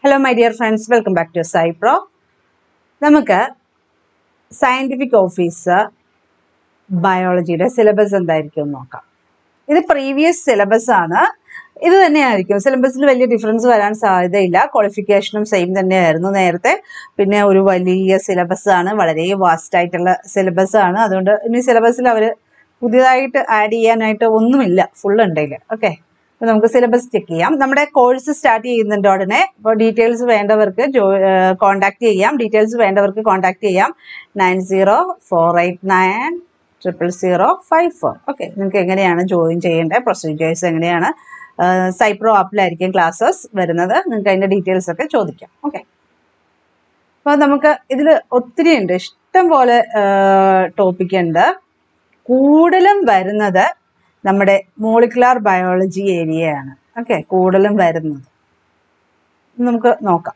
Hello my dear friends welcome back to സൈപ്രോ നമുക്ക് scientific officer ബയോളജിയുടെ syllabus എന്തായിരിക്കും എന്ന് നോക്കാം ഇത് പ്രീവിയസ് സിലബസ് ആണ് ഇത് തന്നെയായിരിക്കും സിലബസിൽ വലിയ ഡിഫറൻസ് വരാൻ സാധ്യതയില്ല ക്വാളിഫിക്കേഷനും സെയിം തന്നെയായിരുന്നു നേരത്തെ പിന്നെ ഒരു വലിയ സിലബസ് ആണ് വളരെ വാസ്റ്റ് ആയിട്ടുള്ള സിലബസ് ആണ് അതുകൊണ്ട് ഇനി സിലബസിൽ അവർ പുതിയതായിട്ട് ആഡ് ചെയ്യാനായിട്ട് ഒന്നുമില്ല ഫുൾ ഉണ്ടെങ്കിൽ ഓക്കെ അപ്പോൾ നമുക്ക് സിലബസ് ചെക്ക് ചെയ്യാം നമ്മുടെ കോഴ്സ് സ്റ്റാർട്ട് ചെയ്യുന്നുണ്ട് ഉടനെ അപ്പോൾ ഡീറ്റെയിൽസ് വേണ്ടവർക്ക് ജോ കോൺടാക്ട് ചെയ്യാം ഡീറ്റെയിൽസ് വേണ്ടവർക്ക് കോൺടാക്ട് ചെയ്യാം nine zero four eight nine triple zero five four okay നിങ്ങൾക്ക് എങ്ങനെയാണ് ജോയിൻ ചെയ്യേണ്ടത് പ്രൊസീജിയേഴ്സ് എങ്ങനെയാണ് സൈപ്രോ ആപ്പിലായിരിക്കും ക്ലാസ്സസ് വരുന്നത് നിങ്ങൾക്ക് അതിൻ്റെ ഡീറ്റെയിൽസ് ഒക്കെ ചോദിക്കാം ഓക്കെ അപ്പോൾ നമുക്ക് ഇതിൽ ഒത്തിരി ഉണ്ട് ഇഷ്ടം പോലെ ടോപ്പിക് ഉണ്ട് കൂടുതലും വരുന്നത് നമ്മുടെ മോളിക്കുലാർ ബയോളജി ഏരിയയാണ് ഓക്കെ കൂടുതലും വരുന്നത് നമുക്ക് നോക്കാം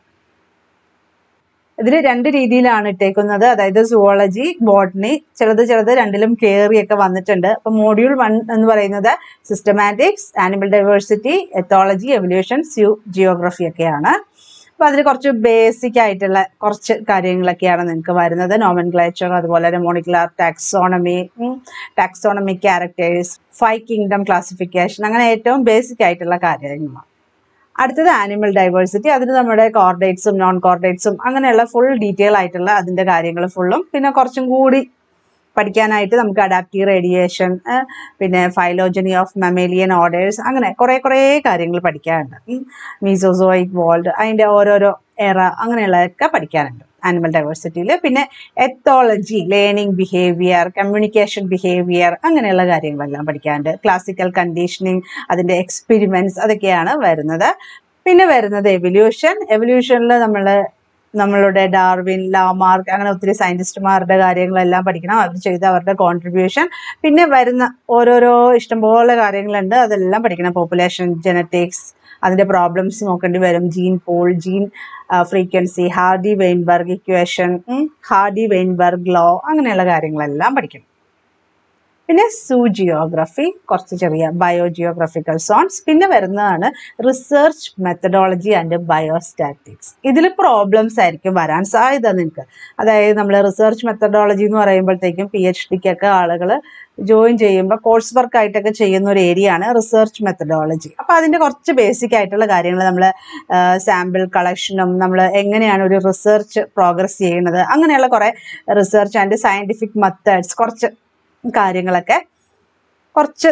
ഇതിൽ രണ്ട് രീതിയിലാണ് ഇട്ടേക്കുന്നത് അതായത് സുവോളജി ബോട്ടണി ചിലത് ചിലത് രണ്ടിലും കയറിയൊക്കെ വന്നിട്ടുണ്ട് അപ്പം മോഡ്യൂൾ വൺ എന്ന് പറയുന്നത് systematics animal diversity ethology evolution zoogeography ഒക്കെയാണ് അപ്പോൾ അതിൽ കുറച്ച് ബേസിക് ആയിട്ടുള്ള കുറച്ച് കാര്യങ്ങളൊക്കെയാണ് നിങ്ങൾക്ക് വരുന്നത് നോമൻ ഗ്ലേച്ചർ അതുപോലെ തന്നെ molecular taxonomy taxonomy characters five kingdom classification അങ്ങനെ ഏറ്റവും ബേസിക് ആയിട്ടുള്ള കാര്യങ്ങളാണ് അടുത്തത് ആനിമൽ ഡൈവേഴ്സിറ്റി അതിന് നമ്മുടെ കോർഡേറ്റ്സും നോൺ കോർഡേറ്റ്സും അങ്ങനെയുള്ള ഫുൾ ഡീറ്റെയിൽ ആയിട്ടുള്ള അതിൻ്റെ കാര്യങ്ങൾ ഫുള്ളും പിന്നെ കുറച്ചും കൂടി പഠിക്കാനായിട്ട് നമുക്ക് അഡാപ്റ്റീവ് റേഡിയേഷൻ പിന്നെ ഫൈലോജനി ഓഫ് മെമേലിയൻ ഓർഡേഴ്സ് അങ്ങനെ കുറേ കുറേ കാര്യങ്ങൾ പഠിക്കാനുണ്ട് മീസോസോയിക് വേൾഡ് അതിൻ്റെ ഓരോരോ എറ അങ്ങനെയുള്ളതൊക്കെ പഠിക്കാനുണ്ട് ആനിമൽ ഡൈവേഴ്സിറ്റിയിൽ പിന്നെ ethology learning behaviour communication behaviour അങ്ങനെയുള്ള കാര്യങ്ങളെല്ലാം പഠിക്കാനുണ്ട് ക്ലാസിക്കൽ കണ്ടീഷനിങ് അതിൻ്റെ എക്സ്പെരിമെൻറ്റ്സ് അതൊക്കെയാണ് വരുന്നത് പിന്നെ വരുന്നത് എവല്യൂഷൻ എവല്യൂഷനിൽ നമ്മൾ നമ്മളുടെ ഡാർവിൻ ലാമാർക്ക് അങ്ങനെ ഒത്തിരി സയൻറ്റിസ്റ്റുമാരുടെ കാര്യങ്ങളെല്ലാം പഠിക്കണം അവർ ചെയ്ത അവരുടെ കോൺട്രിബ്യൂഷൻ പിന്നെ വരുന്ന ഓരോരോ ഇഷ്ടംപോലെ കാര്യങ്ങളുണ്ട് അതെല്ലാം പഠിക്കണം പോപ്പുലേഷൻ ജനറ്റിക്സ് അതിൻ്റെ പ്രോബ്ലംസ് നോക്കേണ്ടി വരും gene pool gene frequency Hardy Weinberg equation Hardy Weinberg law അങ്ങനെയുള്ള കാര്യങ്ങളെല്ലാം പഠിക്കണം പിന്നെ സൂജിയോഗ്രഫി കുറച്ച് ചെറിയ ബയോജിയോഗ്രഫിക്കൽ സോൺസ് പിന്നെ വരുന്നതാണ് റിസർച്ച് മെത്തഡോളജി ആൻഡ് ബയോസ്റ്റാറ്റിക്സ് ഇതിൽ പ്രോബ്ലംസ് ആയിരിക്കും വരാൻ സാധ്യത നിങ്ങൾക്ക് അതായത് നമ്മൾ റിസർച്ച് മെത്തഡോളജി എന്ന് പറയുമ്പോഴത്തേക്കും പി എച്ച് ഡിക്കൊക്കെ ആളുകൾ ജോയിൻ ചെയ്യുമ്പോൾ കോഴ്സ് വർക്ക് ആയിട്ടൊക്കെ ചെയ്യുന്ന ഒരു ഏരിയ ആണ് റിസർച്ച് മെത്തഡോളജി അപ്പോൾ അതിൻ്റെ കുറച്ച് ബേസിക് ആയിട്ടുള്ള കാര്യങ്ങൾ നമ്മൾ സാമ്പിൾ കളക്ഷനും നമ്മൾ എങ്ങനെയാണ് ഒരു റിസർച്ച് പ്രോഗ്രസ് ചെയ്യുന്നത് അങ്ങനെയുള്ള കുറേ റിസർച്ച് ആൻഡ് സയൻറ്റിഫിക് മെത്തേഡ്സ് കുറച്ച് കാര്യങ്ങളൊക്കെ കുറച്ച്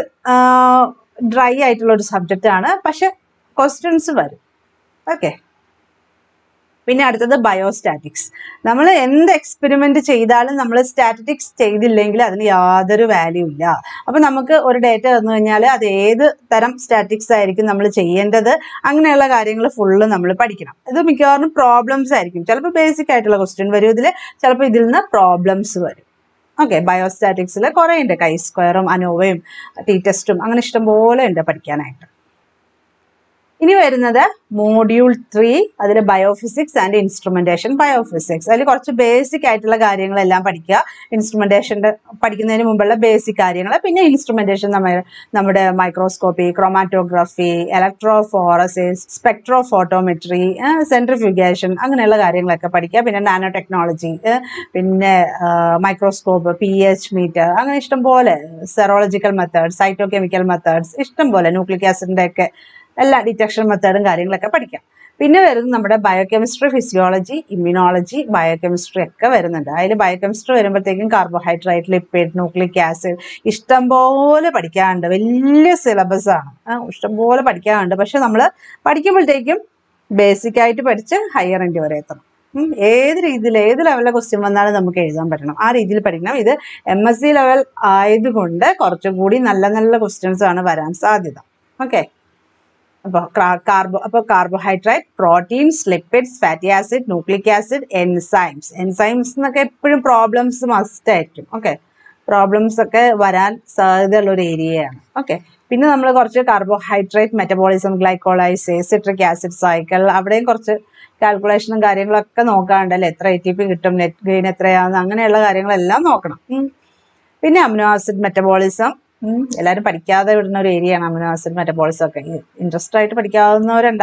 ഡ്രൈ ആയിട്ടുള്ള ഒരു സബ്ജക്റ്റ് ആണ് പക്ഷെ ക്വസ്റ്റ്യൻസ് വരും ഓക്കെ പിന്നെ അടുത്തത് ബയോസ്റ്റാറ്റിക്സ് നമ്മൾ എന്ത് എക്സ്പെരിമെന്റ് ചെയ്താലും നമ്മൾ സ്റ്റാറ്റിറ്റിക്സ് ചെയ്തില്ലെങ്കിൽ അതിന് യാതൊരു വാല്യൂ ഇല്ല അപ്പം നമുക്ക് ഒരു ഡേറ്റ തന്നു കഴിഞ്ഞാൽ അത് ഏത് തരം സ്റ്റാറ്റിക്സ് ആയിരിക്കും നമ്മൾ ചെയ്യേണ്ടത് അങ്ങനെയുള്ള കാര്യങ്ങൾ ഫുള്ള് നമ്മൾ പഠിക്കണം ഇത് മിക്കവാറും പ്രോബ്ലംസ് ആയിരിക്കും ചിലപ്പോൾ ബേസിക് ആയിട്ടുള്ള ക്വസ്റ്റ്യൻ വരും ഇതിൽ ചിലപ്പോൾ ഇതിൽ നിന്ന് പ്രോബ്ലംസ് വരും ഓക്കെ ബയോസ്റ്റാറ്റിക്സിൽ കുറേ ഉണ്ട് കൈ സ്ക്വയറും അനോവയും ടി ടെസ്റ്റും അങ്ങനെ ഇഷ്ടംപോലെ ഉണ്ട് പഠിക്കാനായിട്ട് ഇനി വരുന്നത് മോഡ്യൂൾ ത്രീ അതിൽ ബയോഫിസിക്സ് ആൻഡ് ഇൻസ്ട്രുമെന്റേഷൻ ബയോഫിസിക്സ് അതിൽ കുറച്ച് ബേസിക് ആയിട്ടുള്ള കാര്യങ്ങളെല്ലാം പഠിക്കുക ഇൻസ്ട്രുമെന്റേഷൻ്റെ പഠിക്കുന്നതിന് മുമ്പുള്ള ബേസിക് കാര്യങ്ങൾ പിന്നെ ഇൻസ്ട്രുമെന്റേഷൻ നമ്മൾ നമ്മുടെ microscopy chromatography electrophoresis spectrophotometry centrifugation അങ്ങനെയുള്ള കാര്യങ്ങളൊക്കെ പഠിക്കുക പിന്നെ നാനോ ടെക്നോളജി പിന്നെ മൈക്രോസ്കോപ്പ് പി എച്ച് മീറ്റർ അങ്ങനെ ഇഷ്ടംപോലെ serological methods cytochemical methods ഇഷ്ടംപോലെ ന്യൂക്ലിക് ആസിഡിൻ്റെ ഒക്കെ എല്ലാ ഡിറ്റക്ഷൻ മെത്തേഡും കാര്യങ്ങളൊക്കെ പഠിക്കാം പിന്നെ വരുന്നത് നമ്മുടെ ബയോകെമിസ്ട്രി ഫിസിയോളജി ഇമ്മ്യൂണോളജി ബയോകെമിസ്ട്രി ഒക്കെ വരുന്നുണ്ട് അതിൽ ബയോകെമിസ്ട്രി വരുമ്പോഴത്തേക്കും കാർബോഹൈഡ്രേറ്റ് ലിപ്പിഡ് ന്യൂക്ലിക് ആസിഡ് ഇഷ്ടംപോലെ പഠിക്കാനുണ്ട് വലിയ സിലബസ് ആണ് ഇഷ്ടംപോലെ പഠിക്കാനുണ്ട് പക്ഷെ നമ്മൾ പഠിക്കുമ്പോഴത്തേക്കും ബേസിക് ആയിട്ട് പഠിച്ച് ഹയർ എൻഡ് വരെ എത്തണം ഏത് രീതിയിൽ ഏത് ലെവലിലെ ക്വസ്റ്റ്യൻ വന്നാലും നമുക്ക് എഴുതാൻ പറ്റണം ആ രീതിയിൽ പഠിക്കണം ഇത് എം എസ് സി ലെവൽ ആയതുകൊണ്ട് കുറച്ചും കൂടി നല്ല നല്ല ക്വസ്റ്റ്യൻസ് ആണ് വരാൻ സാധ്യത ഓക്കെ അപ്പോൾ കാർബോ അപ്പോൾ carbohydrate proteins lipids fatty acid nucleic acid enzymes enzymes എന്നൊക്കെ എപ്പോഴും പ്രോബ്ലംസ് മസ്റ്റ് ആയിരിക്കും ഓക്കെ പ്രോബ്ലംസ് ഒക്കെ വരാൻ സാധ്യതയുള്ള ഒരു ഏരിയയാണ് ഓക്കെ പിന്നെ നമ്മൾ കുറച്ച് carbohydrate metabolism glycolysis citric acid cycle അവിടെയും കുറച്ച് കാൽക്കുലേഷനും കാര്യങ്ങളൊക്കെ നോക്കാണ്ടല്ലേ എത്ര എ ടി പി കിട്ടും നെറ്റ് ഗെയിൻ എത്രയാണെന്ന് അങ്ങനെയുള്ള കാര്യങ്ങളെല്ലാം നോക്കണം പിന്നെ അമിനോ ആസിഡ് മെറ്റബോളിസം എല്ലാവരും പഠിക്കാതെ വിടുന്ന ഒരു ഏരിയ ആണ് അമിനോ ആസിഡ് മെറ്റബോളിസം ഒക്കെ ഇൻട്രസ്റ്റ് ആയിട്ട് പഠിക്കാവുന്നവരുണ്ടാവും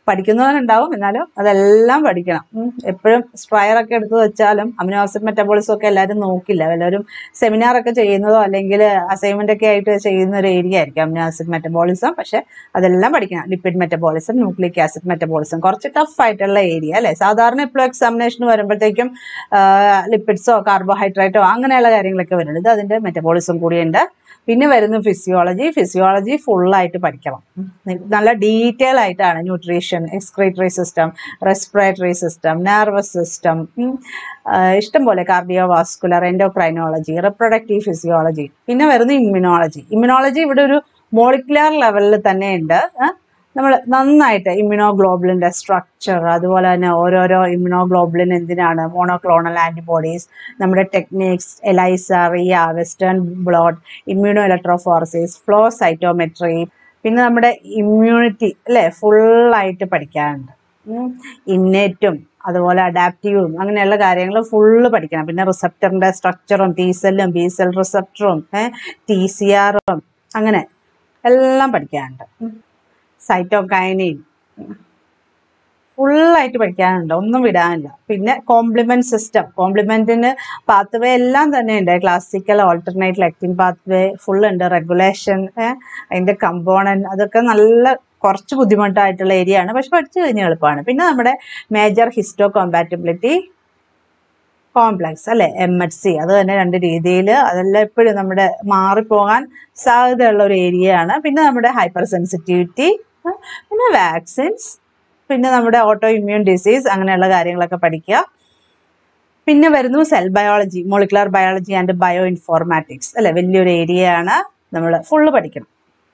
പഠിക്കുന്നവരുണ്ടാവും എന്നാലും അതെല്ലാം പഠിക്കണം ഉം. എപ്പോഴും സ്ട്രയർ ഒക്കെ എടുത്ത് വെച്ചാലും അമിനോ ആസിഡ് മെറ്റബോളിസം ഒക്കെ എല്ലാവരും നോക്കില്ല എല്ലാവരും സെമിനാർ ഒക്കെ ചെയ്യുന്നതോ അല്ലെങ്കിൽ അസൈൻമെന്റ് ഒക്കെ ആയിട്ട് ചെയ്യുന്ന ഒരു ഏരിയ ആയിരിക്കും അമിനോ ആസിഡ് മെറ്റബോളിസം പക്ഷെ അതെല്ലാം പഠിക്കണം lipid metabolism nucleic acid metabolism കുറച്ച് ടഫ് ആയിട്ടുള്ള ഏരിയ അല്ലെ സാധാരണ എപ്പോഴും എക്സാമിനേഷൻ വരുമ്പോഴത്തേക്കും ലിപ്പിഡ്സോ കാർബോഹൈഡ്രേറ്റോ അങ്ങനെയുള്ള കാര്യങ്ങളൊക്കെ വരുന്നത് ഇത് അതിന്റെ മെറ്റബോളിസം കൂടിയുണ്ട് പിന്നെ വരുന്നു ഫിസിയോളജി ഫിസിയോളജി ഫുള്ളായിട്ട് പഠിക്കണം ഉം. നല്ല ഡീറ്റെയിൽ ആയിട്ടാണ് nutrition excretory system respiratory system nervous system ഇഷ്ടംപോലെ cardiovascular endocrinology reproductive physiology പിന്നെ വരുന്നു ഇമ്മ്യൂണോളജി ഇമ്മ്യൂണോളജി ഇവിടെ ഒരു മോളിക്കുലർ ലെവലിൽ തന്നെ ഉണ്ട് നമ്മൾ നന്നായിട്ട് ഇമ്മ്യൂണോഗ്ലോബുലിൻ്റെ സ്ട്രക്ചർ അതുപോലെ തന്നെ ഓരോരോ ഇമ്മ്യൂണോഗ്ലോബുലിൻ എന്തിനാണ് മോണോക്ലോണൽ ആൻറ്റിബോഡീസ് നമ്മുടെ techniques ELISA RIA western blot immunoelectrophoresis flow cytometry പിന്നെ നമ്മുടെ ഇമ്മ്യൂണിറ്റി അല്ലേ ഫുള്ളായിട്ട് പഠിക്കാനുണ്ട് ഇന്നേറ്റും അതുപോലെ അഡാപ്റ്റീവും അങ്ങനെയുള്ള കാര്യങ്ങൾ ഫുള്ള് പഠിക്കണം പിന്നെ റിസപ്റ്ററിൻ്റെ സ്ട്രക്ചറും ടി സെല്ലും ബി സെൽ റിസപ്റ്ററും ടി സി ആറും അങ്ങനെ എല്ലാം പഠിക്കാനുണ്ട് സൈറ്റോകൈനിൻ ഫുള്ളായിട്ട് പഠിക്കാനുണ്ട് ഒന്നും വിടാനില്ല പിന്നെ കോംപ്ലിമെന്റ് സിസ്റ്റം കോംപ്ലിമെന്റിന് പാത്വേ എല്ലാം തന്നെ ഉണ്ട് classical alternate lectin pathway full ഉണ്ട് റെഗുലേഷൻ അതിന്റെ കമ്പോണന്റ് അതൊക്കെ നല്ല കുറച്ച് ബുദ്ധിമുട്ടായിട്ടുള്ള ഏരിയ ആണ് പക്ഷെ പഠിച്ചു കഴിഞ്ഞാൽ എളുപ്പമാണ് പിന്നെ നമ്മുടെ മേജർ ഹിസ്റ്റോ കോമ്പാറ്റബിലിറ്റി കോംപ്ലക്സ് അല്ലെ എം എച്ച് സി അത് തന്നെ രണ്ട് രീതിയിൽ അതെല്ലാം എപ്പോഴും നമ്മുടെ മാറിപ്പോകാൻ സാധ്യതയുള്ള ഒരു ഏരിയ ആണ് പിന്നെ നമ്മുടെ ഹൈപ്പർ സെൻസിറ്റിവിറ്റി പിന്നെ വാക്സിൻസ് പിന്നെ നമ്മുടെ ഓട്ടോ ഇമ്മ്യൂൺ ഡിസീസ് അങ്ങനെയുള്ള കാര്യങ്ങളൊക്കെ പഠിക്കുക പിന്നെ വരുന്നു cell biology molecular biology and bioinformatics അല്ലെ വലിയൊരു ഏരിയ ആണ് നമ്മൾ ഫുള്ള് പഠിക്കണം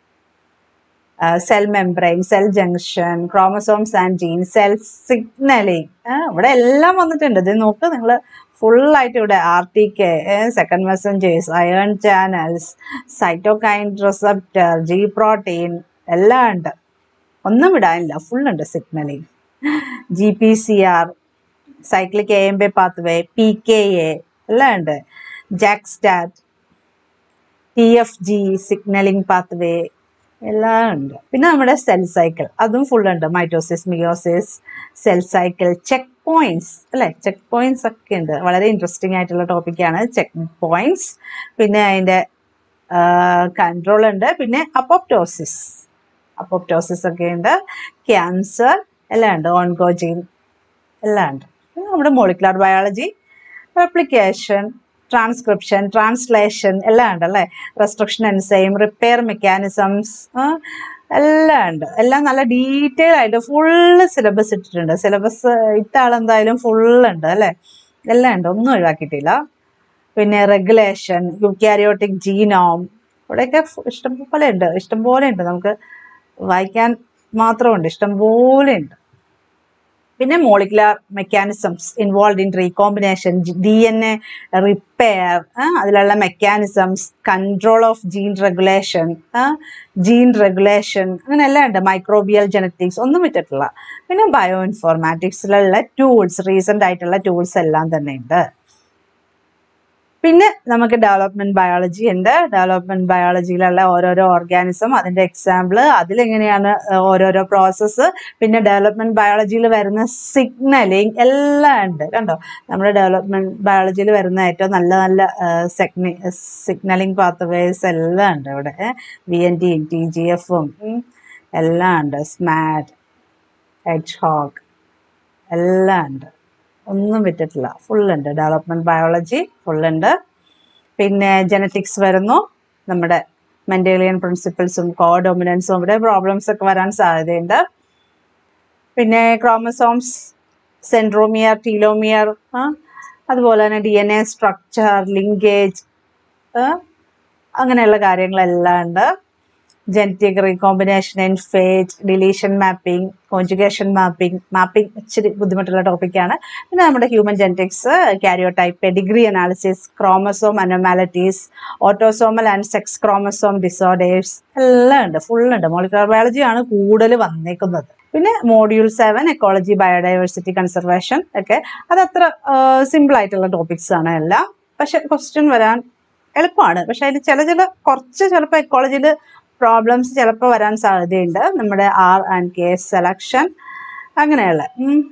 cell membrane cell junction chromosomes and gene cell signalling ഇവിടെ എല്ലാം വന്നിട്ടുണ്ട് ഇത് നോക്ക് നിങ്ങൾ ഫുള്ളായിട്ട് ഇവിടെ R T K second messengers ion channels cytokine receptor G protein എല്ലാം ഉണ്ട് ഒന്നും വിടാനില്ല ഫുൾ ഉണ്ട് signalling G P C R cyclic A M B pathway P K A എല്ലാം ഉണ്ട് JAK STAT T F G signalling pathway എല്ലാം ഉണ്ട് പിന്നെ നമ്മുടെ സെൽ സൈക്കിൾ അതും ഫുൾ ഉണ്ട് mitosis meiosis cell cycle checkpoints അല്ലെ ചെക്ക് പോയിന്റ്സ് ഒക്കെ ഉണ്ട് വളരെ ഇൻട്രസ്റ്റിംഗ് ആയിട്ടുള്ള ടോപ്പിക്കാണ് ചെക്ക് പോയിന്റ്സ് പിന്നെ അതിൻ്റെ കൺട്രോൾ ഉണ്ട് പിന്നെ അപ്പോപ്റ്റോസിസ് അപ്പോപ്റ്റോസിസ് ഒക്കെ ഉണ്ട് ക്യാൻസർ എല്ലാം ഉണ്ട് ഓൺകോജീൻ എല്ലാം ഉണ്ട് പിന്നെ നമ്മുടെ molecular biology replication transcription translation എല്ലാം ഉണ്ട് അല്ലേ റെസ്ട്രിക്ഷൻ എൻസൈം റിപ്പയർ മെക്കാനിസംസ് എല്ലാം ഉണ്ട് എല്ലാം നല്ല ഡീറ്റെയിൽ ആയിട്ട് ഫുള്ള് സിലബസ് ഇട്ടിട്ടുണ്ട് സിലബസ് ഇട്ട ആളെന്തായാലും ഫുള്ള് ഉണ്ട് അല്ലേ എല്ലാം ഉണ്ട് ഒന്നും ഒഴിവാക്കിയിട്ടില്ല പിന്നെ റെഗുലേഷൻ യുക്യാരിയോട്ടിക് ജീനോം ഇവിടെയൊക്കെ ഫു- ഇഷ്ടംപോലെ ഉണ്ട് ഇഷ്ടംപോലെ ഉണ്ട് നമുക്ക് വായിക്കാൻ മാത്രമുണ്ട് ഇഷ്ടംപോലെ ഉണ്ട് പിന്നെ molecular mechanisms involve in recombination D N A repair അതിലുള്ള mechanisms control of gene regulation gene regulation അങ്ങനെ എല്ലാം ഉണ്ട് മൈക്രോബിയൽ ജനറ്റിക്സ് ഒന്നും വിട്ടിട്ടില്ല പിന്നെ ബയോ ഇൻഫോർമാറ്റിക്സിലുള്ള ടൂൾസ് റീസെൻ്റ് ആയിട്ടുള്ള ടൂൾസ് എല്ലാം തന്നെ ഉണ്ട് പിന്നെ നമുക്ക് ഡെവലപ്മെന്റ് ബയോളജി ഉണ്ട് ഡെവലപ്മെന്റ് ബയോളജിയിലുള്ള ഓരോരോ ഓർഗാനിസം അതിന്റെ എക്സാമ്പിൾ അതിലെങ്ങനെയാണ് ഓരോരോ പ്രോസസ്സ് പിന്നെ ഡെവലപ്മെന്റ് ബയോളജിയിൽ വരുന്ന സിഗ്നലിംഗ് എല്ലാം ഉണ്ട് കണ്ടോ നമ്മുടെ ഡെവലപ്മെന്റ് ബയോളജിയിൽ വരുന്ന ഏറ്റവും നല്ല നല്ല സെഗ്നി സിഗ്നലിംഗ് പാത്വേസ് എല്ലാം ഉണ്ട് ഇവിടെ V N T T G എഫും എല്ലാം ഉണ്ട് സ്മാറ്റ് എഡ്ജ് ഹോക്ക് എല്ലാം ഉണ്ട് ഒന്നും വിട്ടിട്ടില്ല ഫുൾ ഉണ്ട് ഡെവലപ്മെന്റ് ബയോളജി ഫുൾ ഉണ്ട് പിന്നെ ജനറ്റിക്സ് വരുന്നു നമ്മുടെ മെൻഡേലിയൻ പ്രിൻസിപ്പിൾസും കോഡോമിനൻസും ഇവിടെ പ്രോബ്ലംസ് ഒക്കെ വരാൻ സാധ്യതയുണ്ട് പിന്നെ ക്രോമസോംസ് സെൻട്രോമിയർ ടീലോമിയർ അതുപോലെ തന്നെ D N A structure linkage അങ്ങനെയുള്ള കാര്യങ്ങളെല്ലാം ഉണ്ട് genetic recombination and phage deletion mapping conjugation mapping mapping ഇച്ചിരി ബുദ്ധിമുട്ടുള്ള ടോപ്പിക്കാണ് പിന്നെ നമ്മുടെ human genetics karyotype pedigree analysis chromosome anomalities autosomal and sex chromosome disorders എല്ലാം ഉണ്ട് ഫുൾ ഉണ്ട് മോളിക്കുലർ ബയോളജി ആണ് കൂടുതൽ വന്നേക്കുന്നത് പിന്നെ module seven ecology biodiversity conservation ഒക്കെ അത് അത്ര സിമ്പിൾ ആയിട്ടുള്ള ടോപ്പിക്സ് ആണ് എല്ലാം പക്ഷെ ക്വസ്റ്റ്യൻ വരാൻ എളുപ്പമാണ് പക്ഷെ അതിൽ ചില ചില കുറച്ച് ചിലപ്പോൾ എക്കോളജിയിൽ പ്രോബ്ലംസ് ചിലപ്പോൾ വരാൻ സാധ്യതയുണ്ട് നമ്മുടെ ആർ ആൻഡ് കെ സെലക്ഷൻ അങ്ങനെയുള്ള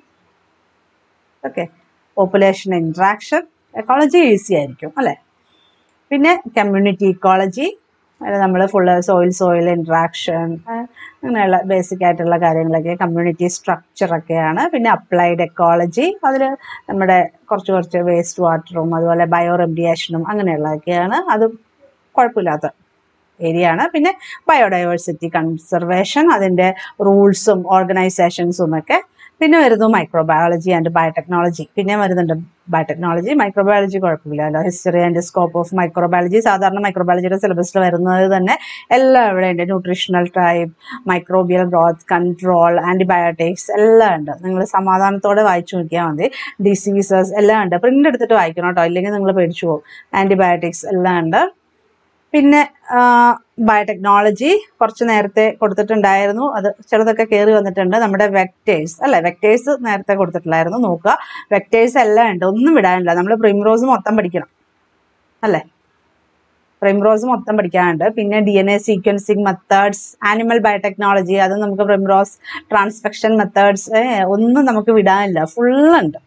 okay population interaction ecology easy ആയിരിക്കും അല്ലേ പിന്നെ കമ്മ്യൂണിറ്റി ഇക്കോളജി നമ്മൾ ഫുള്ള് സോയിൽ സോയിൽ ഇൻട്രാക്ഷൻ അങ്ങനെയുള്ള ബേസിക് ആയിട്ടുള്ള കാര്യങ്ങളൊക്കെ കമ്മ്യൂണിറ്റി സ്ട്രക്ചറൊക്കെയാണ് പിന്നെ അപ്ലൈഡ് എക്കോളജി അതിൽ നമ്മുടെ കുറച്ച് കുറച്ച് വേസ്റ്റ് വാട്ടറും അതുപോലെ ബയോ റെമിഡിയേഷനും അങ്ങനെയുള്ളതൊക്കെയാണ് അത് കുഴപ്പമില്ലാത്ത ഏരിയ ആണ് പിന്നെ ബയോഡൈവേഴ്സിറ്റി കൺസർവേഷൻ അതിൻ്റെ റൂൾസും ഓർഗനൈസേഷൻസും ഒക്കെ പിന്നെ വരുന്നു മൈക്രോബയോളജി ആൻഡ് ബയോടെക്നോളജി പിന്നെ വരുന്നുണ്ട് ബയോടെക്നോളജി മൈക്രോബയോളജി കുഴപ്പമില്ലല്ലോ history and scope of microbiology സാധാരണ മൈക്രോബയോളജിയുടെ സിലബസിൽ വരുന്നത് തന്നെ എല്ലാം ഇവിടെ ഉണ്ട് nutritional type microbial growth control antibiotics എല്ലാം ഉണ്ട് നിങ്ങൾ സമാധാനത്തോടെ വായിച്ചു നോക്കിയാൽ മതി ഡിസീസസ് എല്ലാം ഉണ്ട് പ്രിൻ്റ് എടുത്തിട്ട് വായിക്കണം കേട്ടോ ഇല്ലെങ്കിൽ നിങ്ങൾ പേടിച്ചു പോകും ആൻറ്റിബയോട്ടിക്സ് എല്ലാം ഉണ്ട് പിന്നെ ബയോടെക്നോളജി കുറച്ച് നേരത്തെ കൊടുത്തിട്ടുണ്ടായിരുന്നു അത് ചിലതൊക്കെ കയറി വന്നിട്ടുണ്ട് നമ്മുടെ വെക്ടേഴ്സ് അല്ലേ വെക്ടേഴ്സ് നേരത്തെ കൊടുത്തിട്ടില്ലായിരുന്നു നോക്കുക വെക്ടേഴ്സ് എല്ലാം ഉണ്ട് ഒന്നും വിടാനില്ല നമ്മൾ പ്രിംറോസ് മൊത്തം പഠിക്കണം അല്ലേ പ്രിംറോസ് മൊത്തം പഠിക്കാനുണ്ട് പിന്നെ D N A sequencing methods animal biotechnology അത് നമുക്ക് പ്രിംറോസ് ട്രാൻസ്ഫെക്ഷൻ മെത്തേഡ്സ് ഒന്നും നമുക്ക് വിടാനില്ല ഫുള്ളുണ്ട്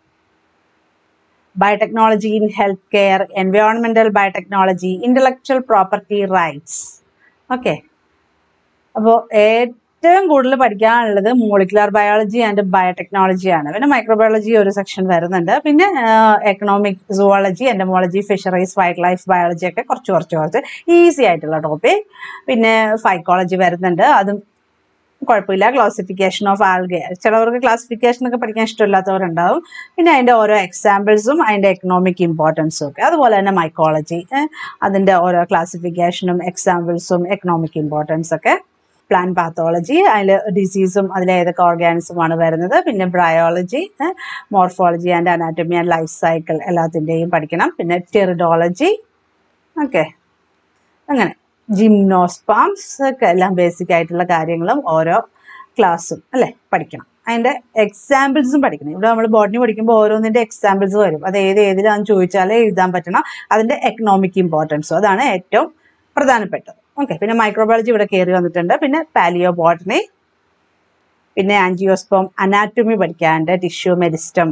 ബയോടെക്നോളജി ഇൻ ഹെൽത്ത് കെയർ എൻവയോൺമെന്റൽ biotechnology intellectual property rights okay അപ്പോൾ ഏറ്റവും കൂടുതൽ പഠിക്കാനുള്ളത് മോളിക്കുലർ ബയോളജി ആൻഡ് ബയോടെക്നോളജിയാണ് പിന്നെ മൈക്രോബയോളജി ഒരു സെക്ഷൻ വരുന്നുണ്ട് പിന്നെ economic zoology entomology fisheries wildlife biology ഒക്കെ കുറച്ച് കുറച്ച് കുറച്ച് ഈസി ആയിട്ടുള്ള ടോപ്പിക് പിന്നെ ഫൈക്കോളജി വരുന്നുണ്ട് അതും കുഴപ്പമില്ല ക്ലാസിഫിക്കേഷൻ ഓഫ് ആൽഗെ ചിലവർക്ക് ക്ലാസിഫിക്കേഷൻ ഒക്കെ പഠിക്കാൻ ഇഷ്ടമില്ലാത്തവരുണ്ടാവും പിന്നെ അതിൻ്റെ ഓരോ എക്സാമ്പിൾസും അതിൻ്റെ എക്കണോമിക് ഇമ്പോർട്ടൻസും ഒക്കെ അതുപോലെ തന്നെ മൈക്കോളജി അതിൻ്റെ ഓരോ ക്ലാസിഫിക്കേഷനും എക്സാമ്പിൾസും എക്കണോമിക് ഇമ്പോർട്ടൻസ് ഒക്കെ പ്ലാൻ പാത്തോളജി അതിൽ ഡിസീസും അതിൽ ഏതൊക്കെ ഓർഗാനിസമാണ് വരുന്നത് പിന്നെ bryology morphology and anatomy and life cycle എല്ലാത്തിൻ്റെയും പഠിക്കണം പിന്നെ ടെറിഡോളജി ഓക്കെ അങ്ങനെ ജിംനോസ്പാംസ് ഒക്കെ എല്ലാം ബേസിക് ആയിട്ടുള്ള കാര്യങ്ങളും ഓരോ ക്ലാസ്സും അല്ലേ പഠിക്കണം അതിൻ്റെ എക്സാമ്പിൾസും പഠിക്കണം ഇവിടെ നമ്മൾ ബോട്ടണി പഠിക്കുമ്പോൾ ഓരോന്നിൻ്റെ എക്സാമ്പിൾസ് വരും അത് ഏത് ഏതിലാണെന്ന് ചോദിച്ചാലേ എഴുതാൻ പറ്റണം അതിൻ്റെ എക്കണോമിക് ഇമ്പോർട്ടൻസും അതാണ് ഏറ്റവും പ്രധാനപ്പെട്ടത് ഓക്കെ പിന്നെ മൈക്രോബയോളജി ഇവിടെ കയറി വന്നിട്ടുണ്ട് പിന്നെ പാലിയോ ബോട്ടണി പിന്നെ ആൻജിയോസ്പോം അനാറ്റമി പഠിക്കാനുണ്ട് tissue meristem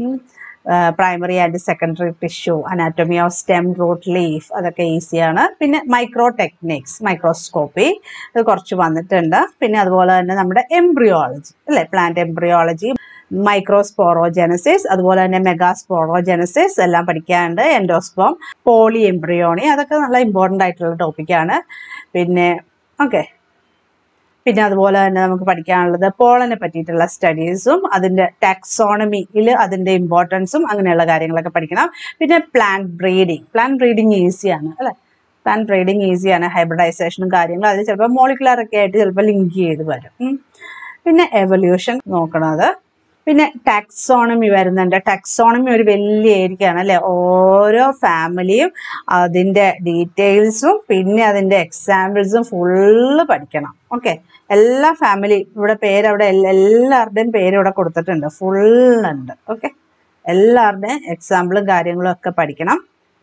primary and secondary tissue anatomy of stem root leaf അതൊക്കെ ഈസിയാണ് പിന്നെ മൈക്രോ ടെക്നിക്സ് മൈക്രോസ്കോപ്പി അത് കുറച്ച് വന്നിട്ടുണ്ട് പിന്നെ അതുപോലെ തന്നെ നമ്മുടെ എംബ്രിയോളജി അല്ലേ പ്ലാന്റ് എംബ്രിയോളജി മൈക്രോസ്പോറോജെനസിസ് അതുപോലെ തന്നെ മെഗാസ്പോറോജെനസിസ് എല്ലാം പഠിക്കാനുണ്ട് എൻഡോസ്പോം പോളി എംബ്രിയോണി അതൊക്കെ നല്ല ഇമ്പോർട്ടൻ്റ് ആയിട്ടുള്ള ടോപ്പിക്കാണ് പിന്നെ ഓക്കെ പിന്നെ അതുപോലെ തന്നെ നമുക്ക് പഠിക്കാനുള്ളത് പോളനെ പറ്റിയിട്ടുള്ള സ്റ്റഡീസും അതിൻ്റെ ടാക്സോണമിയിൽ അതിൻ്റെ ഇമ്പോർട്ടൻസും അങ്ങനെയുള്ള കാര്യങ്ങളൊക്കെ പഠിക്കണം പിന്നെ പ്ലാന്റ് ബ്രീഡിങ് പ്ലാന്റ് ബ്രീഡിങ് ഈസിയാണ് അല്ലേ പ്ലാന്റ് ബ്രീഡിങ് ഈസിയാണ് ഹൈബ്രിഡൈസേഷനും കാര്യങ്ങളും അതിൽ ചിലപ്പോൾ മോളിക്കുലർ ഒക്കെ ആയിട്ട് ചിലപ്പോൾ ലിങ്ക് ചെയ്ത് വരും ഉം. പിന്നെ എവല്യൂഷൻ നോക്കണത് പിന്നെ ടാക്സോണമി വരുന്നുണ്ട് ടാക്സോണമി ഒരു വലിയ ഏരിയയാണ് അല്ലെ ഓരോ ഫാമിലിയും അതിൻ്റെ ഡീറ്റെയിൽസും പിന്നെ അതിൻ്റെ എക്സാമ്പിൾസും ഫുള്ള് പഠിക്കണം ഓക്കെ എല്ലാ ഫാമിലി ഇവിടെ പേര് അവിടെ എല്ലാ- എല്ലാവരുടെയും പേര് ഇവിടെ കൊടുത്തിട്ടുണ്ട് ഫുള്ളുണ്ട് ഓക്കെ എല്ലാവരുടെയും എക്സാമ്പിളും കാര്യങ്ങളും ഒക്കെ പഠിക്കണം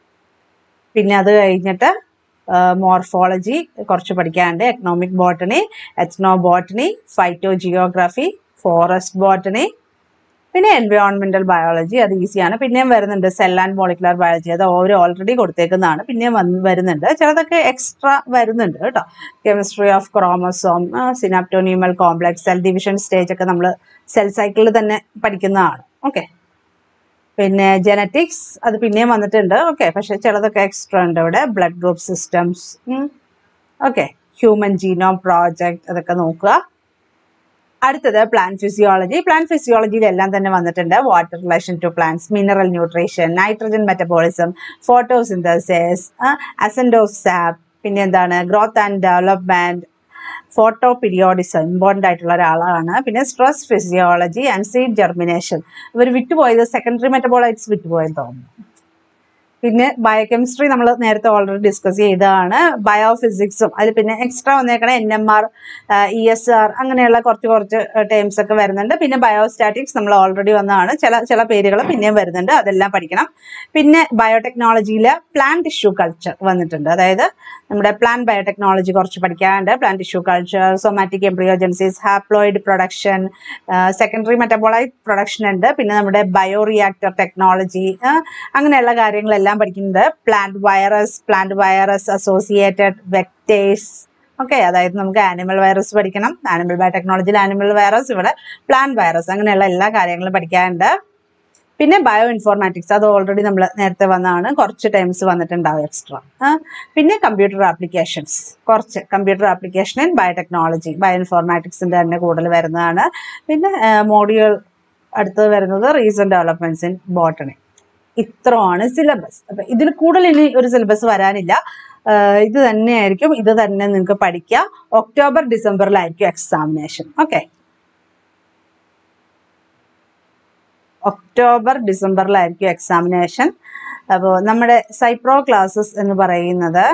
പിന്നെ അത് കഴിഞ്ഞിട്ട് മോർഫോളജി കുറച്ച് പഠിക്കാനുണ്ട് economic botany ethnobotany phytogeography forest botany പിന്നെ എൻവയോൺമെന്റൽ ബയോളജി അത് ഈസിയാണ് പിന്നെയും വരുന്നുണ്ട് സെൽ ആൻഡ് മോളിക്കുലർ ബയോളജി അത് ഓരോ ഓൾറെഡി കൊടുത്തേക്കുന്നതാണ് പിന്നെയും വന്ന് വരുന്നുണ്ട് ചിലതൊക്കെ എക്സ്ട്രാ വരുന്നുണ്ട് കേട്ടോ chemistry of chromosome synaptonemal complex cell division stage ഒക്കെ നമ്മൾ സെൽ സൈക്കിളിൽ തന്നെ പഠിക്കുന്നതാണ് ഓക്കെ പിന്നെ ജനറ്റിക്സ് അത് പിന്നെയും വന്നിട്ടുണ്ട് ഓക്കെ പക്ഷെ ചിലതൊക്കെ എക്സ്ട്രാ ഉണ്ട് ഇവിടെ blood group systems okay human genome project അതൊക്കെ നോക്കുക അടുത്തത് പ്ലാൻ ഫിസിയോളജി പ്ലാൻ ഫിസിയോളജിയിൽ എല്ലാം തന്നെ വന്നിട്ടുണ്ട് water relation to plants mineral nutrition nitrogen metabolism photosynthesis ascent of sap പിന്നെ എന്താണ് growth and development photoperiodism important ആയിട്ടുള്ള ഒരാളാണ് പിന്നെ stress physiology and seed germination ഇവർ വിട്ടുപോയത് സെക്കൻഡറി മെറ്റബോളൈറ്റ്സ് വിട്ടുപോയെന്ന് തോന്നുന്നു പിന്നെ ബയോകെമിസ്ട്രി നമ്മൾ നേരത്തെ ഓൾറെഡി ഡിസ്കസ് ചെയ്തതാണ് ബയോഫിസിക്സും അതിൽ പിന്നെ എക്സ്ട്രാ വന്നേക്കണ N M R E S R അങ്ങനെയുള്ള കുറച്ച് കുറച്ച് ടേംസ് ഒക്കെ വരുന്നുണ്ട് പിന്നെ ബയോസ്റ്റാറ്റിക്സ് നമ്മൾ ഓൾറെഡി വന്നതാണ് ചില ചില പേരുകൾ പിന്നെയും വരുന്നുണ്ട് അതെല്ലാം പഠിക്കണം പിന്നെ ബയോടെക്നോളജിയിൽ പ്ലാൻ ടിഷ്യൂ കൾച്ചർ വന്നിട്ടുണ്ട് അതായത് നമ്മുടെ പ്ലാൻ ബയോടെക്നോളജി കുറച്ച് പഠിക്കാനുണ്ട് plant tissue culture somatic embryogenesis haploid production secondary metabolite production ഉണ്ട് പിന്നെ നമ്മുടെ ബയോ റിയാക്ടർ ടെക്നോളജി അങ്ങനെയുള്ള കാര്യങ്ങളെല്ലാം പഠിക്കുന്നത് plant virus plant virus associated vectors okay അതായത് നമുക്ക് ആനിമൽ വൈറസ് പഠിക്കണം ആനിമൽ ബയോടെക്നോളജിയിൽ ആനിമൽ വൈറസ് ഇവിടെ പ്ലാന്റ് വൈറസ് അങ്ങനെയുള്ള എല്ലാ കാര്യങ്ങളും പഠിക്കാനുണ്ട് പിന്നെ ബയോ ഇൻഫോർമാറ്റിക്സ് അത് ഓൾറെഡി നമ്മൾ നേരത്തെ വന്നതാണ് കുറച്ച് ടൈംസ് വന്നിട്ടുണ്ടാവും എക്സ്ട്രാ പിന്നെ കമ്പ്യൂട്ടർ ആപ്ലിക്കേഷൻസ് കുറച്ച് computer application and biotechnology bio ഇൻഫോർമാറ്റിക്സിൻ്റെ തന്നെ കൂടുതൽ വരുന്നതാണ് പിന്നെ മോഡ്യൂൾ അടുത്തത് വരുന്നത് റീസെൻറ്റ് ഡെവലപ്മെൻറ്റ്സ് ഇൻ ബോട്ടണി ഇത്രയാണ് സിലബസ് അപ്പം ഇതിൽ കൂടുതൽ ഇനി ഒരു സിലബസ് വരാനില്ല ആഹ് ഇത് തന്നെയായിരിക്കും ഇത് തന്നെ നിങ്ങൾക്ക് പഠിക്കാം ഒക്ടോബർ ഡിസംബറിലായിരിക്കും എക്സാമിനേഷൻ ഓക്കെ ഒക്ടോബർ ഡിസംബറിലായിരിക്കും എക്സാമിനേഷൻ അപ്പോൾ നമ്മുടെ സൈപ്രോ ക്ലാസ്സസ് എന്ന് പറയുന്നത്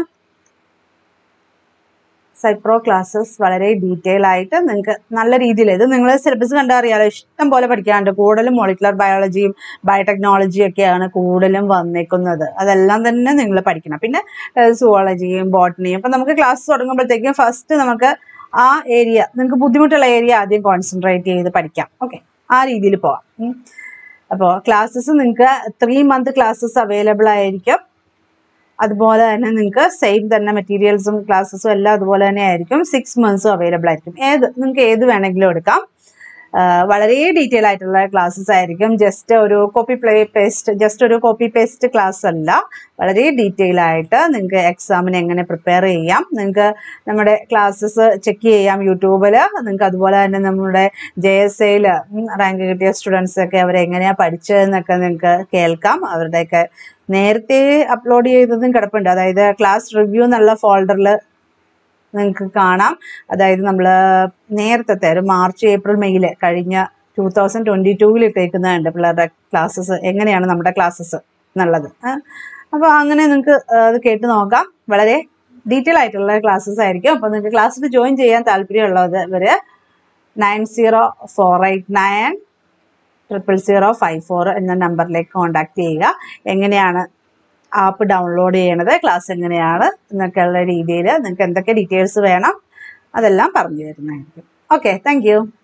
സൈപ്രോ ക്ലാസ്സസ് വളരെ ഡീറ്റെയിൽ ആയിട്ട് നിങ്ങൾക്ക് നല്ല രീതിയിൽ ഇത് നിങ്ങൾ സിലബസ് കണ്ടാൽ അറിയാലോ ഇഷ്ടം പോലെ പഠിക്കാനുണ്ട് കൂടുതലും മോളിക്കുലർ ബയോളജിയും ബയോടെക്നോളജിയും ഒക്കെയാണ് കൂടുതലും വന്നേക്കുന്നത് അതെല്ലാം തന്നെ നിങ്ങൾ പഠിക്കണം പിന്നെ സുവോളജിയും ബോട്ടണിയും അപ്പം നമുക്ക് ക്ലാസ് തുടങ്ങുമ്പോഴത്തേക്കും ഫസ്റ്റ് നമുക്ക് ആ ഏരിയ നിങ്ങൾക്ക് ബുദ്ധിമുട്ടുള്ള ഏരിയ ആദ്യം കോൺസെൻട്രേറ്റ് ചെയ്ത് പഠിക്കാം ഓക്കെ ആ രീതിയിൽ പോവാം ഉം. അപ്പോൾ ക്ലാസ്സസ് നിങ്ങൾക്ക് ത്രീ മന്ത് ക്ലാസ്സസ് അവൈലബിൾ ആയിരിക്കും അതുപോലെ തന്നെ നിങ്ങൾക്ക് സെയിം തന്നെ മെറ്റീരിയൽസും ക്ലാസ്സസും എല്ലാം അതുപോലെ തന്നെ ആയിരിക്കും സിക്സ് മന്ത്സും അവൈലബിൾ ആയിരിക്കും ഏത് നിങ്ങൾക്ക് ഏത് വേണമെങ്കിലും എടുക്കാം ആ, വളരെ ഡീറ്റെയിൽ ആയിട്ടുള്ള ക്ലാസ്സസ് ആയിരിക്കും ജസ്റ്റ് ഒരു കോപ്പി പ്ലേ പേസ്റ്റ് ജസ്റ്റ് ഒരു കോപ്പി പേസ്റ്റ് ക്ലാസ് അല്ല വളരെ ഡീറ്റെയിൽ ആയിട്ട് നിങ്ങൾക്ക് എക്സാമിന് എങ്ങനെ പ്രിപ്പയർ ചെയ്യാം നിങ്ങൾക്ക് നമ്മുടെ ക്ലാസ്സസ് ചെക്ക് ചെയ്യാം യൂട്യൂബിൽ നിങ്ങൾക്ക് അതുപോലെ തന്നെ നമ്മുടെ ജെ എസ് എയിൽ റാങ്ക് കിട്ടിയ സ്റ്റുഡൻസ് ഒക്കെ അവരെങ്ങനെയാണ് പഠിച്ചതെന്നൊക്കെ നിങ്ങൾക്ക് കേൾക്കാം അവരുടെയൊക്കെ നേരത്തെ അപ്ലോഡ് ചെയ്തതും കിടപ്പുണ്ട് അതായത് ക്ലാസ് റിവ്യൂ എന്നുള്ള ഫോൾഡറിൽ നിങ്ങൾക്ക് കാണാം അതായത് നമ്മൾ നേരത്തെ ഒരു മാർച്ച് ഏപ്രിൽ മെയ്യിൽ കഴിഞ്ഞ ടൂ തൗസൻഡ് ട്വൻറ്റി ടൂവിൽ ഇട്ടേക്കുന്നതുണ്ട് പിള്ളേരുടെ ക്ലാസ്സസ് എങ്ങനെയാണ് നമ്മുടെ ക്ലാസ്സസ് എന്നുള്ളത് അപ്പോൾ അങ്ങനെ നിങ്ങൾക്ക് അത് കേട്ട് നോക്കാം വളരെ ഡീറ്റെയിൽ ആയിട്ടുള്ള ക്ലാസ്സസ് ആയിരിക്കും അപ്പോൾ നിങ്ങൾക്ക് ക്ലാസ്സിൽ ജോയിൻ ചെയ്യാൻ താല്പര്യമുള്ളവർ nine zero four eight nine triple zero five four എന്ന നമ്പറിലേക്ക് കോൺടാക്ട് ചെയ്യുക എങ്ങനെയാണ് ആപ്പ് ഡൗൺലോഡ് ചെയ്യണത് ക്ലാസ് എങ്ങനെയാണ് എന്നൊക്കെയുള്ള രീതിയിൽ നിങ്ങൾക്ക് എന്തൊക്കെ ഡീറ്റെയിൽസ് വേണം അതെല്ലാം പറഞ്ഞു തരുന്നതായിരിക്കും ഓക്കെ താങ്ക് യു